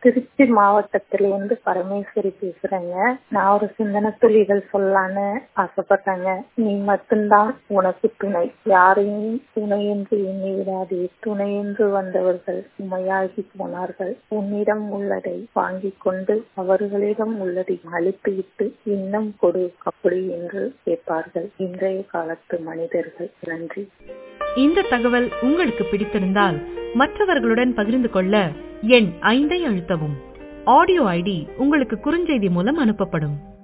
திருச்சி மாவட்டத்திலிருந்து பரமேஸ்வரி பேசுறேங்க நான் ஒரு சிந்தனை துளிகள் சொல்லலான்னு ஆசைப்படுறேங்க நீ மட்டும்தான் உனக்கு துணை யாரையும் துணை என்று எண்ணி விடாதே துணை என்று வந்தவர்கள் சுமையாகி போனார்கள் உன்னிடம் உள்ளதை வாங்கிக் கொண்டு அவர்களிடம் உள்ளதை அழித்துவிட்டு இன்னும் கொடு அப்படி என்று கேட்பார்கள் இன்றைய காலத்து மனிதர்கள் நன்றி இந்த தகவல் உங்களுக்கு பிடித்திருந்தால் மற்றவர்களுடன் பகிர்ந்து கொள்ள எண் ஐந்தை அழுத்தவும் ஆடியோ ஐடி உங்களுக்கு குறுஞ்செய்தி மூலம் அனுப்பப்படும்